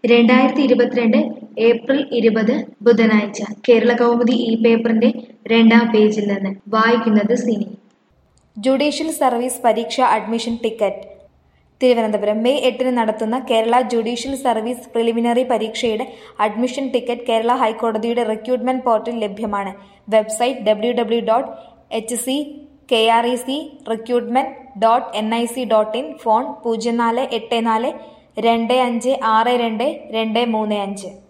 രണ്ടായിരത്തി ഇരുപത്തിരണ്ട് ഏപ്രിൽ ഇരുപത് ബുധനാഴ്ച കേരള കൗമുദി ഈ പേപ്പറിന്റെ രണ്ടാം പേജിൽ നിന്ന് വായിക്കുന്നത് സിനി ജുഡീഷ്യൽ സർവീസ് പരീക്ഷ അഡ്മിഷൻ ടിക്കറ്റ് തിരുവനന്തപുരം മെയ് എട്ടിന് നടത്തുന്ന കേരള ജുഡീഷ്യൽ സർവീസ് പ്രിലിമിനറി പരീക്ഷയുടെ അഡ്മിഷൻ ടിക്കറ്റ് കേരള ഹൈക്കോടതിയുടെ റിക്രൂട്ട്മെന്റ് പോർട്ടൽ ലഭ്യമാണ് website W W dot H C K R E C recruitment dot N I C dot in phone പൂജ്യം നാല് എട്ട് നാല് രണ്ട് അഞ്ച് ആറ് രണ്ട് രണ്ട് മൂന്ന് അഞ്ച്